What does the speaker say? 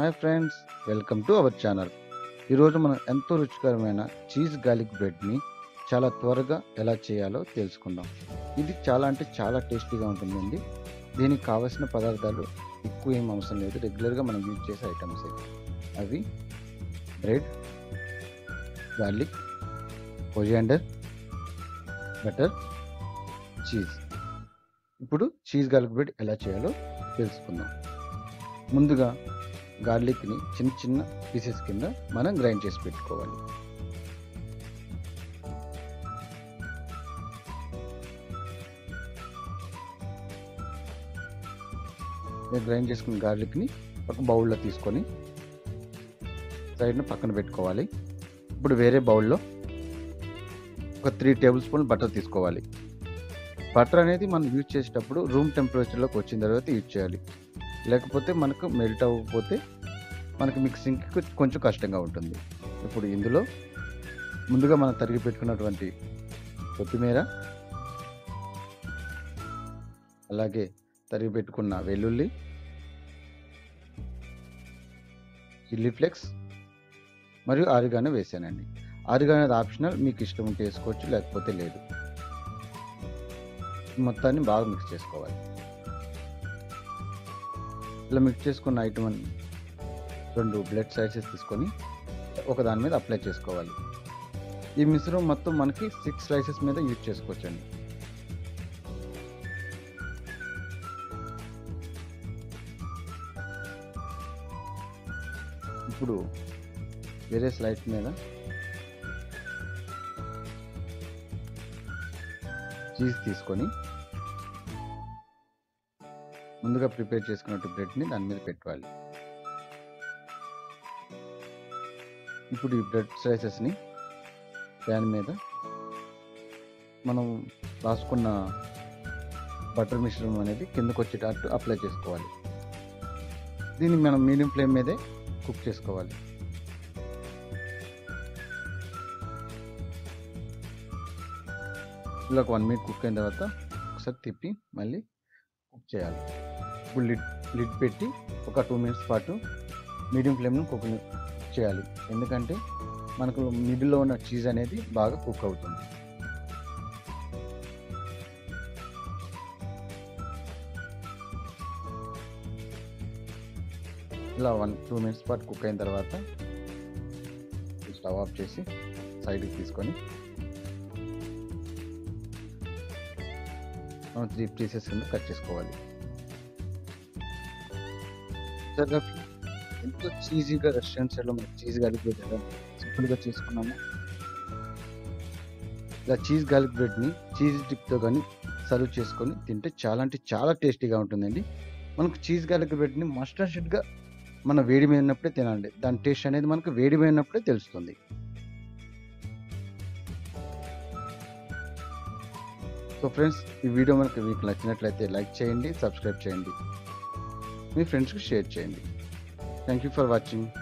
hi friends welcome to our channel ఈరోజు మనం ఎంతో రుచికరమైన చీజ్ గార్లిక్ బ్రెడ్ని చాలా త్వరగా ఎలా చేయాలో తెలుసుకుందాం ఇది చాలా అంటే చాలా టేస్టీగా ఉంటుందండి దీనికి కావలసిన పదార్థాలు ఎక్కువ ఏం అవసరం లేదు రెగ్యులర్గా మనం యూజ్ చేసే ఐటమ్స్ అవి bread garlic coriander butter cheese ఇప్పుడు చీజ్ గార్లిక్ బ్రెడ్ ఎలా చేయాలో తెలుసుకుందాం ముందుగా గార్లిక్ని చిన్న చిన్న పీసెస్ కింద మనం గ్రైండ్ చేసి పెట్టుకోవాలి గ్రైండ్ చేసుకున్న గార్లిక్ని ఒక బౌల్లో తీసుకొని సైడ్న పక్కన పెట్టుకోవాలి ఇప్పుడు వేరే బౌల్లో ఒక త్రీ టేబుల్ స్పూన్ బటర్ తీసుకోవాలి బటర్ అనేది మనం యూజ్ చేసేటప్పుడు రూమ్ టెంపరేచర్లోకి వచ్చిన తర్వాత యూజ్ చేయాలి లేకపోతే మనకు మెల్ట్ అవ్వకపోతే మనకు మిక్సింగ్కి కొంచెం కష్టంగా ఉంటుంది ఇప్పుడు ఇందులో ముందుగా మనం తరిగి పెట్టుకున్నటువంటి కొత్తిమీర అలాగే తరిగి పెట్టుకున్న వెల్లుల్లి చిల్లీ ఫ్లేక్స్ మరియు ఆరిగానే వేసానండి ఆరిగానే ఆప్షనల్ మీకు ఇష్టం ఉంటే వేసుకోవచ్చు లేకపోతే లేదు మొత్తాన్ని బాగా మిక్స్ చేసుకోవాలి ఇలా మిక్స్ చేసుకున్న ఐటమ్ అని రెండు బ్లడ్ సైజెస్ తీసుకొని ఒక దాని మీద అప్లై చేసుకోవాలి ఈ మిశ్రమం మొత్తం మనకి సిక్స్ స్లైసెస్ మీద యూజ్ చేసుకోవచ్చండి ఇప్పుడు వేరే స్లైస్ మీద చీజ్ తీసుకొని ముందుగా ప్రిపేర్ చేసుకున్నట్టు బ్రెడ్ని దాని మీద పెట్టాలి ఇప్పుడు ఈ బ్రెడ్ స్లైసెస్ని ప్యాన్ మీద మనం రాసుకున్న బటర్ మిశ్రమం అనేది కిందకు వచ్చేటట్టు అప్లై చేసుకోవాలి దీన్ని మనం మీడియం ఫ్లేమ్ మీదే కుక్ చేసుకోవాలి ఇలా ఒక వన్ మినిట్ కుక్ అయిన తర్వాత ఒకసారి తిప్పి మళ్ళీ కుక్ చేయాలి ఇప్పుడు లిడ్ లిడ్ పెట్టి ఒక టూ మినిట్స్ పాటు మీడియం ఫ్లేమ్లో కుక్ చేయాలి ఎందుకంటే మనకు మిడిల్లో ఉన్న చీజ్ అనేది బాగా కుక్ అవుతుంది ఇలా వన్ టూ మినిట్స్ పాటు కుక్ అయిన తర్వాత స్టవ్ ఆఫ్ చేసి సైడ్కి తీసుకొని మనం త్రీ పీసెస్ కింద కట్ చేసుకోవాలి ఎంతో చీజీగా రెస్టారెంట్ సైడ్లో మనకి చీజ్ గార్లిక్ బ్రెడ్ ఎలా సింపుల్గా చేసుకున్నాము ఇలా చీజ్ గార్లిక్ బ్రెడ్ని చీజ్ టిక్తో కానీ సర్వ్ చేసుకొని తింటే చాలా అంటే చాలా టేస్టీగా ఉంటుందండి మనకు చీజ్ గార్లిక్ బ్రెడ్ని మస్ట్ అండ్ షుడ్గా మన వేడి మీద ఉన్నప్పుడే తినాలి దాని టేస్ట్ అనేది మనకు వేడి మీద ఉన్నప్పుడే తెలుస్తుంది సో ఫ్రెండ్స్ ఈ వీడియో మనకు మీకు నచ్చినట్లయితే లైక్ చేయండి సబ్స్క్రైబ్ చేయండి మీ ఫ్రెండ్స్కి షేర్ చేయండి థ్యాంక్ యూ ఫర్ వాచింగ్